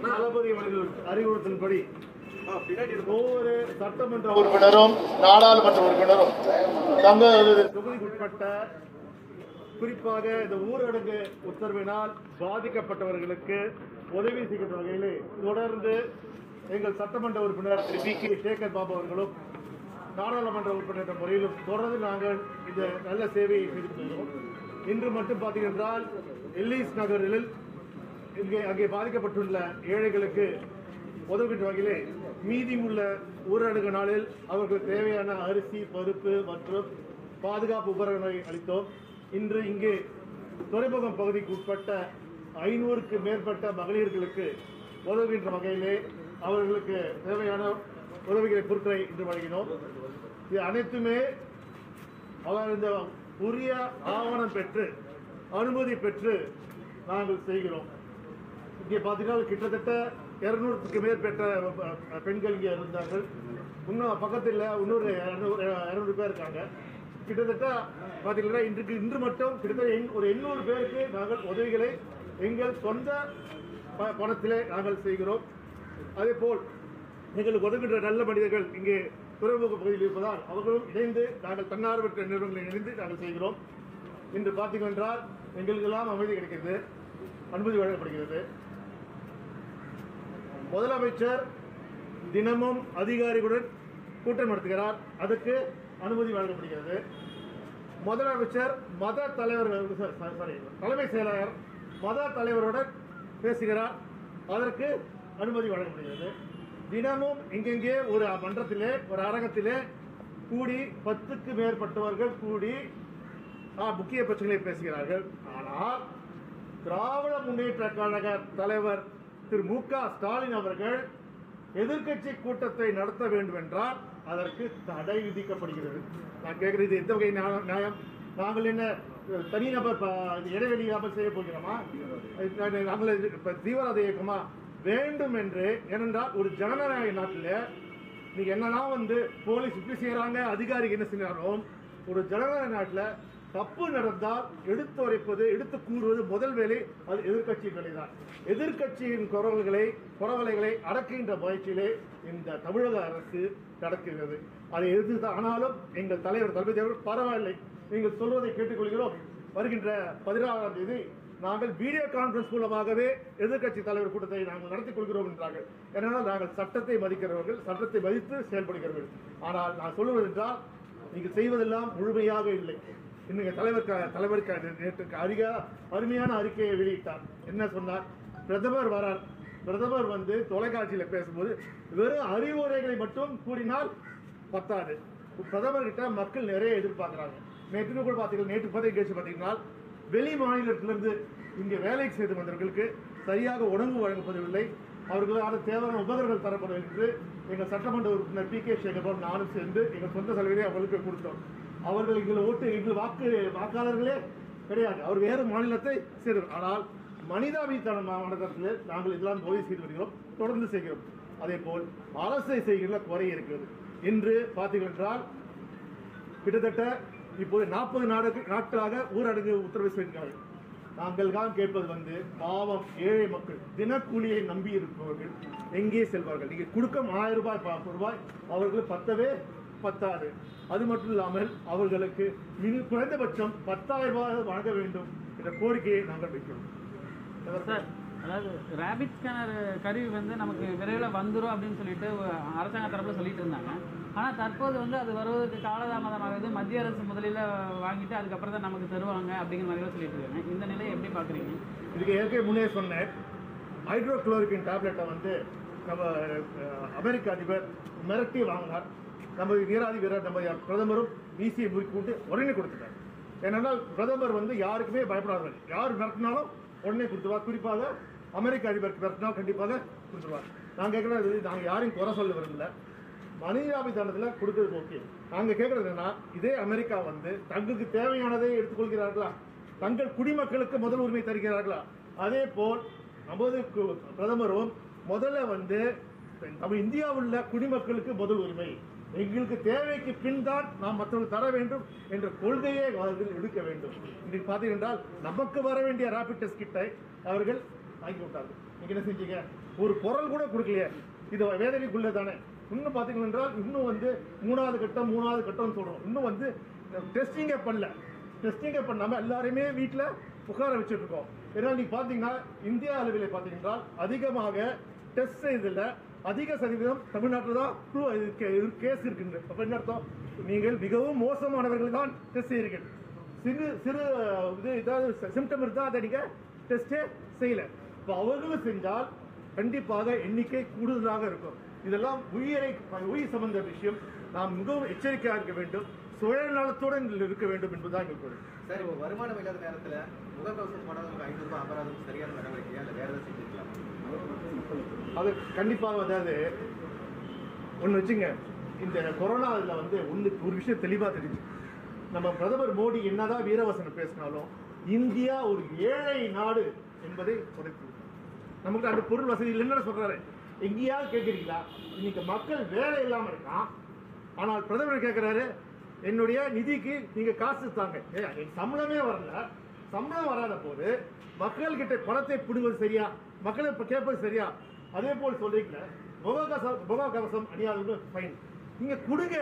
தளபதி அவர்கள் அறிவுறுத்தலின்படி ஒவ்வொரு சட்டமன்ற உறுப்பினரும் நாடாளுமன்ற உறுப்பினரும் தங்களது தொகுதிக்குட்பட்ட குறிப்பாக இந்த ஊரடங்கு உத்தரவினால் பாதிக்கப்பட்டவர்களுக்கு உதவி செய்கின்ற வகையிலே தொடர்ந்து எங்கள் சட்டமன்ற உறுப்பினர் திரு பி கே சேகர் பாபு அவர்களும் நாடாளுமன்ற உறுப்பினர் என்ற முறையிலும் தொடர்ந்து நாங்கள் இந்த நல்ல சேவையை செய்து கொள்கிறோம் இன்று மட்டும் பார்த்தீங்கன்றால் எல்லிஸ் நகரில் இங்கே அங்கே பாதிக்கப்பட்டுள்ள ஏழைகளுக்கு உதவுகின்ற வகையிலே மீதி உள்ள ஊரடங்கு நாளில் அவர்களுக்கு தேவையான அரிசி பருப்பு மற்றும் பாதுகாப்பு உபகரணங்களை அளித்தோம் இன்று இங்கே துறைமுகம் பகுதிக்கு உட்பட்ட ஐநூறுக்கு மேற்பட்ட மகளிர்களுக்கு உதவுகின்ற வகையிலே அவர்களுக்கு தேவையான உதவிகளை பொருட்களை இன்று வழங்கினோம் இது அனைத்துமே அவர் இந்த உரிய ஆவணம் பெற்று அனுமதி பெற்று நாங்கள் செய்கிறோம் இங்கே பார்த்தீங்கன்னா கிட்டத்தட்ட இருநூறுக்கு மேற்பட்ட அஹ், பெண்கள் இங்கே இருந்தார்கள் இன்னும் பக்கத்தில் இன்னொரு இரநூறு இரநூறு பேர் இருக்காங்க கிட்டத்தட்ட பார்த்தீங்கன்னா இன்றைக்கு இன்று மட்டும் கிட்டத்தட்ட எண்- ஒரு எண்ணூறு பேருக்கு நாங்கள் உதவிகளை எங்கள் சொந்த ப- பணத்திலே நாங்கள் செய்கிறோம் அதே போல் எங்களுக்கு உதவுகின்ற நல்ல மனிதர்கள் இங்கே துறைமுக பகுதியில் இருப்பதால் அவர்களும் இணைந்து நாங்கள் தன்னார்வற்ற நிறுவனங்களை இணைந்து நாங்கள் செய்கிறோம் இன்று பார்த்தீங்கன்றால் எங்களுக்கெல்லாம் அமைதி கிடைக்கிறது அனுமதி வழங்கப்படுகிறது முதலமைச்சர் தினமும் அதிகாரிகளுடன் கூட்டம் நடத்துகிறார் அதற்கு அனுமதி வழங்கப்படுகிறது முதலமைச்சர் மத தலைவர் சாரி தலைமை செயலாளர் மத தலைவருடன் பேசுகிறார் அதற்கு அனுமதி வழங்கப்படுகிறது தினமும் எங்கெங்கே ஒரு மன்றத்திலே ஒரு அரங்கத்திலே கூடி பத்துக்கு மேற்பட்டவர்கள் கூடி ஆ, முக்கிய பிரச்சனைகளை பேசுகிறார்கள் ஆனால் திராவிட முன்னேற்ற கழக தலைவர் திரு மு க ஸ்டாலின் அவர்கள் எதிர்க்கட்சி கூட்டத்தை நடத்த வேண்டும் என்றால் அதற்கு தடை விதிக்கப்படுகிறது நான் கேட்கிறேன் இது எந்த வகை நியா- நியாயம் நாங்கள் என்ன அஹ், தனிநபர் ப- இது இடைவெளி இல்லாமல் செய்ய போகிறோமா இது நாங்கள் இது இப்ப தீவிரவாத இயக்கமா வேண்டும் என்று ஏனென்றால் ஒரு ஜனநாயக நாட்டில் நீங்க என்னதான் வந்து போலீஸ் இப்படி செய்யறாங்க அதிகாரிகள் என்ன செய்யறாலும் ஒரு ஜனநாயக நாட்டில் தப்பு நடந்தால் எடுத்து உரைப்பது எடுத்து கூறுவது முதல் வேலை அது எதிர்க்கட்சி வேலைதான் எதிர்க்கட்சியின் குரல்களை குரவலைகளை அடக்குகின்ற முயற்சியிலே இந்த தமிழக அரசு நடக்கிறது அதை எதிர்த்து ஆனாலும் எங்கள் தலைவர் தளபதி அவர்கள் பரவாயில்லை நீங்கள் சொல்வதை கேட்டுக்கொள்கிறோம் வருகின்ற பதினாறாம் தேதி நாங்கள் வீடியோ கான்பரன்ஸ் மூலமாகவே எதிர்க்கட்சி தலைவர் கூட்டத்தை நாங்கள் நடத்திக் கொள்கிறோம் என்றார்கள் ஏனென்றால் நாங்கள் சட்டத்தை மதிக்கிறவர்கள் சட்டத்தை மதித்து செயல்படுகிறவர்கள் ஆனால் நான் சொல்லுவது என்றால் நீங்கள் செய்வதெல்லாம் முழுமையாக இல்லை இன்னைக்கு தலைவர் க- தலைவர் க- நேற்று அதிக அருமையான அறிக்கையை வெளியிட்டார் என்ன சொன்னார் பிரதமர் வரார் பிரதமர் வந்து தொலைக்காட்சியில் பேசும்போது வெறும் அறிவுரைகளை மட்டும் கூறினால் பத்தாது பிரதமர் கிட்ட மக்கள் நிறைய எதிர்பார்க்குறாங்க நேற்று கூட பார்த்தீங்கன்னா நேற்று பதவி கேட்டு பார்த்தீங்கன்னா வெளி மாநிலத்திலிருந்து இங்கே வேலைக்கு செய்து வந்தவர்களுக்கு சரியாக உணவு வழங்கப்படவில்லை அவர்களுக்கான தேவையான உபகரணங்கள் தரப்படவில்லை என்று எங்கள் சட்டமன்ற உறுப்பினர் பி கே சேகர்பாபு நானும் சேர்ந்து எங்கள் சொந்த செலவிலே அவர்களுக்கு கொடுத்தோம் அவர்கள் எங்கள் ஓட்டு எங்கள் வாக்கு வாக்காளர்களே கிடையாது அவர் வேறு மாநிலத்தை சேர்ந்தவர் ஆனால் மனிதாபித்தன மாநிலத்தில் நாங்கள் இதெல்லாம் உதவி செய்து வருகிறோம் தொடர்ந்து செய்கிறோம் அதே போல் அரசை செய்கிற குறை இருக்கிறது இன்று பார்த்தீர்கள் என்றால் கிட்டத்தட்ட இப்போது நாற்பது நாடு நாட்களாக ஊரடங்கு உத்தரவு செய்திருக்கிறார்கள் நாங்கள் தான் கேட்பது வந்து பாவம் ஏழை மக்கள் தினக்கூலியை நம்பி இருப்பவர்கள் எங்கே செல்வார்கள் நீங்கள் கொடுக்கும் ஆயிரம் ரூபாய் பத்து ரூபாய் அவர்களுக்கு பத்தவே பத்தாது அது மட்டும் இல்லாமல் அவர்களுக்கு மிக குறைந்தபட்சம் பத்தாயிரம் ரூபாய் வழங்க வேண்டும் என்ற கோரிக்கையை நாங்கள் வைக்கிறோம் சார் அதாவது ரேபிட் ஸ்கேனர் கருவி வந்து நமக்கு விரைவில் வந்துடும் அப்படின்னு சொல்லிட்டு அரசாங்க தரப்புல சொல்லிட்டு இருந்தாங்க ஆனால் தற்போது வந்து அது வருவதற்கு காலதாமதமாகுது மத்திய அரசு முதலில் வாங்கிட்டு அதுக்கப்புறம் தான் நமக்கு தருவாங்க அப்படிங்கிற மாதிரிலாம் சொல்லிட்டு இருக்காங்க இந்த நிலையை எப்படி பார்க்குறீங்க இதுக்கு ஏற்கனவே முன்னே சொன்னேன் ஹைட்ரோக்ளோரிக்கின் டேப்லெட்டை வந்து நம்ம அஹ், அமெரிக்க அதிபர் மிரட்டி வாங்கினார் நம்ம வீராதி வீரர் நம்ம பிரதமரும் வீசியை முறுக்கி விட்டு உடனே கொடுத்துட்டார் ஏனென்றால் பிரதமர் வந்து யாருக்குமே பயப்படாதவர் யார் மிரட்டினாலும் உடனே கொடுத்துருவார் குறிப்பாக அமெரிக்க அதிபருக்கு மிரட்டினால் கண்டிப்பாக கொடுத்துருவார் நான் கேட்குறது நாங்கள் யாரையும் குறை சொல்ல விரும்பல மனிதாபிதானத்தில் கொடுக்கறது ஓகே நாங்கள் கேட்குறது என்னன்னா இதே அமெரிக்கா வந்து தங்களுக்கு தேவையானதை எடுத்துக்கொள்கிறார்களா தங்கள் குடிமக்களுக்கு முதல் உரிமை தருகிறார்களா அதே போல் நமது கு- பிரதமரும் முதல்ல வந்து நம்ம இந்தியாவில் உள்ள குடிமக்களுக்கு முதல் உரிமை எங்களுக்கு தேவைக்கு பின் தான் நாம் மற்றவர்கள் தர வேண்டும் என்ற கொள்கையை அவர்கள் எடுக்க வேண்டும் இன்றைக்கு பார்த்தீர்கள் என்றால் நமக்கு வர வேண்டிய ரேபிட் டெஸ்ட் கிட்டை அவர்கள் வாங்கி விட்டாங்க நீங்க என்ன செஞ்சீங்க ஒரு பொருள் கூட கொடுக்கலையே இது வேதனைக்குள்ளே தானே இன்னும் பார்த்தீங்கன்னா என்றால் இன்னும் வந்து மூணாவது கட்டம் மூணாவது கட்டம்னு சொல்றோம் இன்னும் வந்து டெஸ்டிங்கே பண்ணல டெஸ்டிங்கே பண்ணாம எல்லாருமே வீட்டில் உட்கார வச்சுட்டு இருக்கோம் ஏன்னா நீங்க பார்த்தீங்கன்னா இந்தியா அளவில் பார்த்தீங்கன்னா அதிகமாக டெஸ்ட் செய்ததில் அதிக சதவீதம் தமிழ்நாட்டில் தான் கேஸ் இருக்குங்க அப்ப என்ன அர்த்தம் நீங்கள் மிகவும் மோசமானவர்கள் தான் டெஸ்ட் செய்கிறீர்கள் சிறு சிறு இது ஏதாவது சிம்டம் இருந்தால் அதை நீங்கள் டெஸ்ட்டே செய்யல இப்போ அவர்களும் செஞ்சால் கண்டிப்பாக எண்ணிக்கை கூடுதலாக இருக்கும் இதெல்லாம் உயிரை உயிர் சம்பந்த விஷயம் நாம் மிகவும் எச்சரிக்கையாக இருக்க வேண்டும் சுயநலத்துடன் இதில் இருக்க வேண்டும் என்பதுதான் எங்கள் பொருள் சார் இப்போ வருமானம் இல்லாத நேரத்துல முகக்கவசம் போடாதவங்க ஐநூறு ரூபாய் அபராதம் சரியான நடவடிக்கையா இல்லை வேற ஏதாவது செஞ்சுக்கலாம் அது கண்டிப்பாக அதாவது ஒன்று வச்சுங்க இந்த கொரோனா இதில் வந்து ஒன்று ஒரு விஷயம் தெளிவாக தெரிஞ்சு நம்ம பிரதமர் மோடி என்னதான் வீரவசனம் பேசினாலும் இந்தியா ஒரு ஏழை நாடு என்பதை உடைத்து நமக்கு அந்த பொருள் வசதி இல்லைன்னு சொல்றாரு எங்கேயாவது கேட்குறீங்களா இன்னைக்கு மக்கள் வேலை இல்லாமல் இருக்கான் ஆனால் பிரதமர் கேட்குறாரு என்னுடைய நிதிக்கு நீங்க காசு தாங்க ஏய், எனக்கு சம்பளமே வரல சம்பளம் வராத போது மக்கள் கிட்ட பணத்தை பிடுவது சரியா மக்களை இப்ப கேட்பது சரியா அதே போல் சொல்றீங்களே முகக்கவசம் முகக்கவசம் அணியாதவங்க ஃபைன் நீங்க கொடுங்க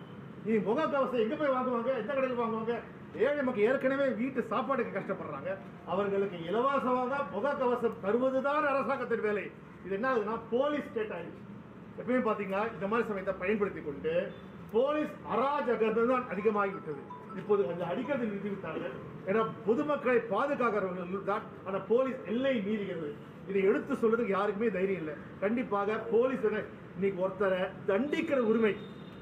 நீ முகக்கவசம் எங்க போய் வாங்குவாங்க எந்த கடையில் வாங்குவாங்க ஏழை மக்கள் ஏற்கனவே வீட்டு சாப்பாடுக்கு கஷ்டப்படுறாங்க அவர்களுக்கு இலவசமாக முகக்கவசம் தருவதுதான் அரசாங்கத்தின் வேலை இது என்ன ஆகுதுன்னா போலீஸ் ஸ்டேட் ஆயிடுச்சு எப்பயும் பாத்தீங்கன்னா இந்த மாதிரி சமயத்தை பயன்படுத்தி கொண்டு போலீஸ் அராஜகம் தான் அதிகமாகிவிட்டது இப்போது கொஞ்சம் அடிக்கிறது நிறுத்திவிட்டார்கள் ஏன்னா பொதுமக்களை பாதுகாக்கிறவர்கள் தான் ஆனா போலீஸ் எல்லை மீறுகிறது இதை எடுத்து சொல்றதுக்கு யாருக்குமே தைரியம் இல்லை கண்டிப்பாக போலீஸ் இன்னைக்கு ஒருத்தரை தண்டிக்கிற உரிமை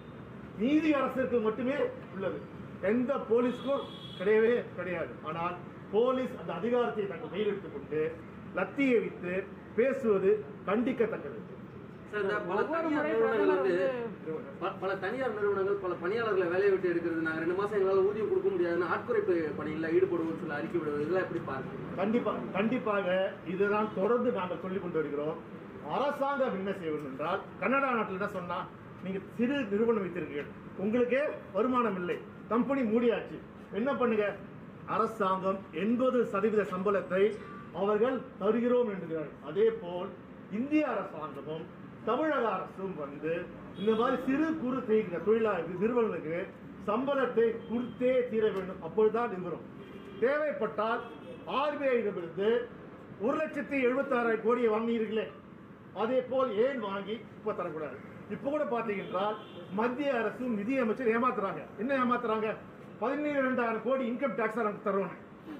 நீதி அரசுக்கு மட்டுமே உள்ளது எந்த போலீஸ்க்கும் கிடையவே கிடையாது ஆனால் போலீஸ் அந்த அதிகாரத்தை தங்கள் கையில் எடுத்துக்கொண்டு லத்தியை வைத்து பேசுவது கண்டிக்கத்தக்கது சார், இந்த பல ஒவ்வொரு தனியார் முறை நிறுவனங்கள் பிரதமர் வந்து வந்து ப- பல தனியார் நிறுவனங்கள் பல பணியாளர்களை வேலையை விட்டு எடுக்கிறது நாங்க ரெண்டு மாசம் எங்களால ஊதியம் கொடுக்க முடியாதுன்னு ஆட்குறைப்பு பணியில் ஈடுபடுவோம்னு சொல்லி அறிக்கை விடுவது இதெல்லாம் எப்படி பாருங்க கண்டிப்பா கண்டிப்பாக இதுதான் தொடர்ந்து நாங்கள் சொல்லிக் கொண்டு வருகிறோம் அரசாங்கம் என்ன செய்ய வேண்டும் என்றால் கனடா நாட்டில் என்ன சொன்னா நீங்க சிறு நிறுவனம் வைத்திருக்கீர்கள் உங்களுக்கே வருமானம் இல்லை கம்பெனி மூடியாச்சு என்ன பண்ணுங்க அரசாங்கம் எண்பது சதவீத சம்பளத்தை அவர்கள் தருகிறோம் என்கிறார்கள் அதே போல் இந்திய அரசாங்கமும் தமிழக அரசும் வந்து இந்த மாதிரி சிறு குறு செய்கிற தொழிலாளர்கள் நிறுவனங்களுக்கு சம்பளத்தை கொடுத்தே தீர வேண்டும் அப்பொழுதுதான் இது வரும் தேவைப்பட்டால் ஆர்பிஐடமிருந்து ஒரு லட்சத்தி எழுபத்தி ஆறாயிரம் கோடியை வாங்கியிருக்கீங்களே அதே போல் ஏன் வாங்கி இப்ப தரக்கூடாது இப்ப கூட பாத்தீங்கன்னா மத்திய அரசு நிதி அமைச்சர் ஏமாத்துறாங்க என்ன ஏமாத்துறாங்க பதினேழு ரெண்டாயிரம் கோடி இன்கம் டாக்ஸ் நமக்கு தருவாங்க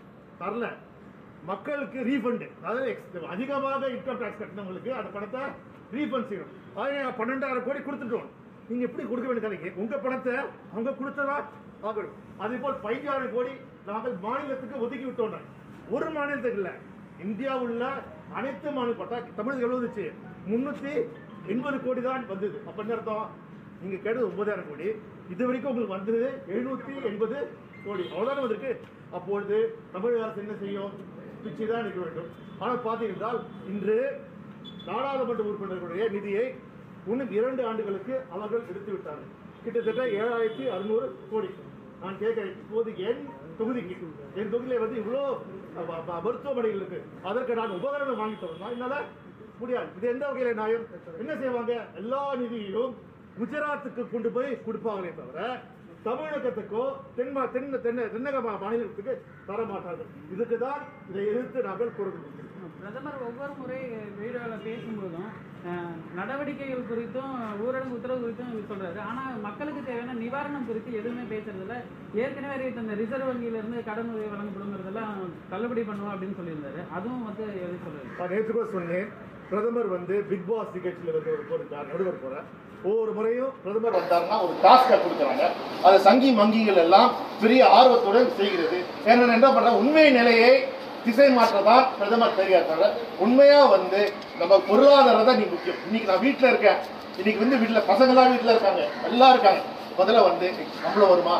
தரல மக்களுக்கு ரீஃபண்ட் அதாவது ex- அதிகமாக இன்கம் டாக்ஸ் கட்டினவங்களுக்கு அந்த பணத்தை ரீஃபண்ட் செய்யணும் அதாவது பன்னெண்டாயிரம் கோடி கொடுத்துட்டோம் நீங்க எப்படி கொடுக்க வேண்டியது உங்க பணத்தை அவங்க கொடுத்ததா ஆகணும் அதே போல் பதினாயிரம் கோடி நாங்கள் மாநிலத்துக்கு ஒதுக்கி விட்டோம் ஒரு மாநிலத்துக்கு இல்ல இந்தியாவில் உள்ள அனைத்து மாநில பட்டா தமிழகம் எவ்வளவு வந்துச்சு முன்னூத்தி எண்பது கோடி தான் வந்தது அப்ப என்ன அர்த்தம் நீங்க கேட்டது ஒன்பதாயிரம் கோடி இது வரைக்கும் உங்களுக்கு வந்தது எழுநூத்தி எண்பது கோடி அவ்வளவுதானே வந்திருக்கு அப்பொழுது தமிழக அரசு என்ன செய்யும் பிச்சை தான் நிற்க வேண்டும் ஆனால் பார்த்தீங்கன்னா இன்று நாடாளுமன்ற உறுப்பினர்களுடைய நிதியை இன்னும் இரண்டு ஆண்டுகளுக்கு அவர்கள் எடுத்து விட்டார்கள் கிட்டத்தட்ட ஏழாயிரத்தி அறுநூறு கோடி நான் கேட்கிறேன் இப்போது என் தொகுதிக்கு என் தொகுதியில வந்து இவ்வளோ அ, ம- ம- மருத்துவமனைகள் இருக்கு அதற்கு நான் உபகரணம் வாங்கி தரணும் என்னால முடியாது இது எந்த வகையில நியாயம் என்ன செய்வாங்க எல்லா நிதியையும் குஜராத்துக்கு கொண்டு போய் கொடுப்பாங்களே தவிர தமிழகத்துக்கோ தென் மா- தென் தென்ன தென்னக மா- மாநிலத்துக்கு தர மாட்டார்கள் இதுக்கு தான் இதை எதிர்த்து நாங்கள் குரல் கொடுக்கிறோம் பிரதமர் ஒவ்வொரு முறை வீடியோவில் பேசும்போதும் அஹ், நடவடிக்கைகள் குறித்தும் ஊரடங்கு உத்தரவு குறித்தும் சொல்றாரு ஆனா மக்களுக்கு தேவையான நிவாரணம் குறித்து எதுவுமே பேசுறதில்ல ஏற்கனவே அறிவித்த அந்த ரிசர்வ் வங்கியில இருந்து கடன் உதவி வழங்கப்படுங்கிறதெல்லாம் தள்ளுபடி பண்ணுவோம் அப்படின்னு சொல்லியிருந்தாரு அதுவும் வந்து எது சொல்றாரு நான் நேற்று கூட சொன்னேன் பிரதமர் வந்து பிக் பாஸ் நிகழ்ச்சியில் வந்து ஒரு போயிருக்கார் நடுவர் போற ஒவ்வொரு முறையும் பிரதமர் வந்தாருன்னா ஒரு டாஸ்கை கொடுக்குறாங்க அதை சங்கி மங்கிகள் எல்லாம் பெரிய ஆர்வத்துடன் செய்கிறது ஏன்னா என்ன பண்ற உண்மை நிலையை திசை மாற்றதான் பிரதமர் தெரியாது தவிர உண்மையா வந்து நம்ம பொருளாதாரம் தான் நீ முக்கியம் இன்னைக்கு நான் வீட்டில் இருக்கேன் இன்னைக்கு வந்து வீட்டில் பசங்களாம் வீட்டில் இருக்காங்க எல்லாம் இருக்காங்க முதல்ல வந்து சம்பளம் வருமா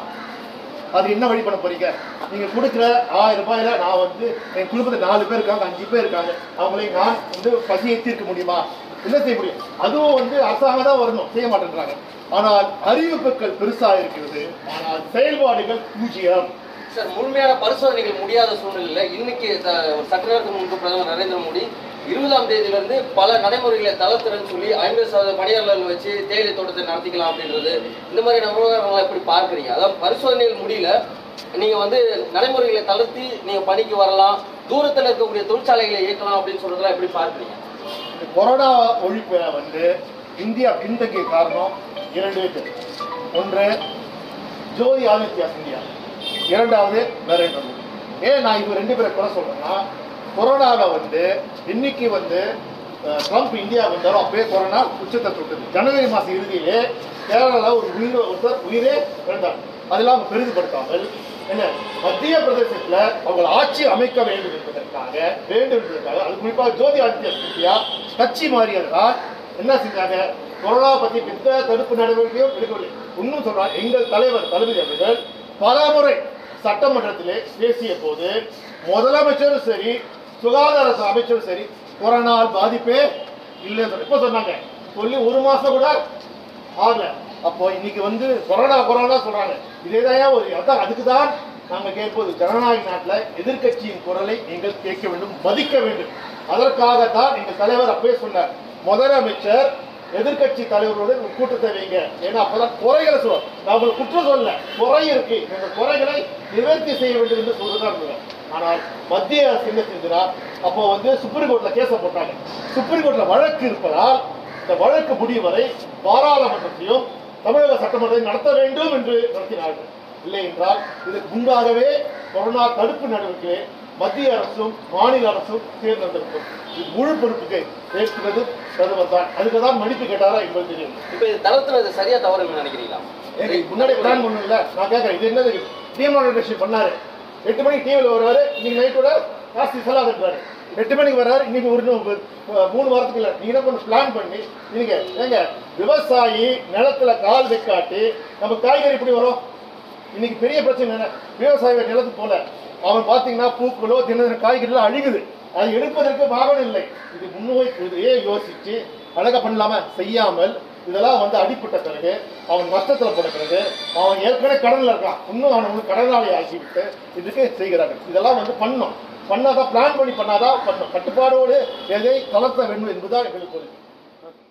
அது என்ன வழி பண்ண போறீங்க நீங்க கொடுக்குற ஆயிரம் ரூபாயில நான் வந்து என் குடும்பத்தில் நாலு பேர் இருக்காங்க அஞ்சு பேர் இருக்காங்க அவங்களை நான் வந்து பசியை தீர்க்க முடியுமா என்ன செய்ய முடியும் அதுவும் வந்து அரசாங்கம் தான் வரணும் செய்ய மாட்டேன்றாங்க ஆனால் அறிவிப்புகள் பெருசா இருக்கிறது ஆனால் செயல்பாடுகள் பூஜ்ஜியம் சார் முழுமையான பரிசோதனைகள் முடியாத சூழ்நிலையில் இன்னைக்கு ச- ஒரு சற்று நேரத்துக்கு முன்பு பிரதமர் நரேந்திர மோடி இருபதாம் தேதியில இருந்து பல நடைமுறைகளை தளர்த்துறேன்னு சொல்லி ஐம்பது சதவீத பணியாளர்கள் வச்சு தேயிலை தோட்டத்தை நடத்திக்கலாம் அப்படின்றது இந்த மாதிரி விவகாரங்களை எப்படி பார்க்குறீங்க அதாவது பரிசோதனைகள் முடியல நீங்க வந்து நடைமுறைகளை தளர்த்தி நீங்க பணிக்கு வரலாம் தூரத்தில் இருக்கக்கூடிய தொழிற்சாலைகளை இயக்கலாம் அப்படின்னு சொல்றதெல்லாம் எப்படி பார்க்குறீங்க இந்த கொரோனா ஒழிப்பு வந்து இந்தியா பின்தங்கிய காரணம் இரண்டு பேர் ஒன்று ஜோதி ஆதித்யா சிந்தியா இரண்டாவது நரேந்திர மோடி ஏன் நான் இவங்க ரெண்டு பேரை குறை சொல்றேன்னா கொரோனாவில் வந்து இன்னைக்கு வந்து அஹ், ட்ரம்ப் இந்தியா வந்தாரோ அப்பவே கொரோனா உச்சத்தை தொட்டது ஜனவரி மாதம் இறுதியிலே கேரளாவில் ஒரு உயிர் ஒருத்தர் உயிரே இழந்தார் அதெல்லாம் அவங்க பெரிதுபடுத்தாமல் என்ன மத்திய பிரதேசத்தில் அவங்க ஆட்சி அமைக்க வேண்டும் என்பதற்காக வேண்டும் என்பதற்காக அது குறிப்பாக ஜோதி ஆதித்ய சிந்தியா கட்சி மாறியதால் என்ன செஞ்சாங்க கொரோனா பத்தி எந்த தடுப்பு நடவடிக்கையும் எடுக்கவில்லை இன்னும் சொல்றாங்க எங்கள் தலைவர் தளபதி அவர்கள் பலமுறை சட்டமன்றத்திலே பேசிய போது முதலமைச்சரும் சரி சுகாதார அமைச்சரும் சரி கொரோனால் பாதிப்பே இல்லைன்னு சொல்லி இப்போ சொன்னாங்க சொல்லி ஒரு மாசம் கூட ஆகல அப்போ இன்னைக்கு வந்து கொரோனா கொரோனா சொல்றாங்க இதேதான் ஒரு அதான் அதுக்கு தான் நாங்க கேட்பது ஜனநாயக நாட்டில் எதிர்க்கட்சியின் குரலை நீங்கள் கேட்க வேண்டும் மதிக்க வேண்டும் அதற்காகத்தான் எங்கள் தலைவர் அப்பவே சொன்னார் முதலமைச்சர் எதிர்க்கட்சி தலைவரோடு ஒரு கூட்டத்தை வைங்க ஏன்னா அப்பதான் குறைகளை சொல்லுவோம் நான் உங்களுக்கு குற்றம் சொல்லல குறை இருக்கு இந்த குறைகளை நிவர்த்தி செய்ய வேண்டும் என்று சொல்லுதான் இருந்தது ஆனால் மத்திய அரசு என்ன செஞ்சா அப்போ வந்து சுப்ரீம் கோர்ட்ல கேஸை போட்டாங்க சுப்ரீம் கோர்ட்ல வழக்கு இருப்பதால் இந்த வழக்கு முடியும் வரை பாராளுமன்றத்தையும் தமிழக சட்டமன்றத்தையும் நடத்த வேண்டும் என்று நடத்தினார்கள் இல்லை என்றால் இதற்கு முன்பாகவே கொரோனா தடுப்பு நடவடிக்கை மத்திய அரசும் மாநில அரசும் தேர்ந்தெடுக்கும் இது முழு பொறுப்புக்கு ஏற்கிறது பிரதமர் தான் அதுக்கு தான் மன்னிப்பு கேட்டாரா என்பது தெரியும் இப்போ இது தளர்த்துறது சரியா தவறுன்னு நினைக்கிறீங்களா ஏங்க, முன்னாடி பிளான் பண்ணல நான் கேட்கறேன் இது என்னது டீமானிட்டேஷன் பண்ணாரு எட்டு மணிக்கு டிவியில் வருவாரு இன்னைக்கு நைட்டோட காசு செலவு கட்டுறாரு எட்டு மணிக்கு வர்றாரு இன்னைக்கு ஒரு இன்னும் ஒரு, அஹ், மூணு வாரத்துக்கு இல்லை நீங்க என்ன கொஞ்சம் பிளான் பண்ணி நீங்க ஏங்க விவசாயி நிலத்துல கால் வைக்காட்டி நம்ம காய்கறி எப்படி வரும் இன்னைக்கு பெரிய பிரச்சனை என்ன விவசாய நிலத்துக்கு போல அவன் பார்த்தீங்கன்னா பூக்களோ தின தின காய்கறிகளோ அழுகுது அது எடுப்பதற்கு வாகனம் இல்லை இது முன்னோய் இதையே யோசிச்சு அழகா பண்ணலாம செய்யாமல் இதெல்லாம் வந்து அடிப்பட்ட பிறகு அவன் நஷ்டத்துல போன பிறகு அவன் ஏற்கனவே கடன்ல இருக்கான் இன்னும் அவனை வந்து கடனாளி ஆக்கிவிட்டு இதுக்கு செய்கிறார்கள் இதெல்லாம் வந்து பண்ணணும் பண்ணாதான் பிளான் பண்ணி பண்ணாதான் பண்ணும் கட்டுப்பாடோடு எதை தளர்த்த வேண்டும் என்பதுதான் எங்களுக்கு ஒரு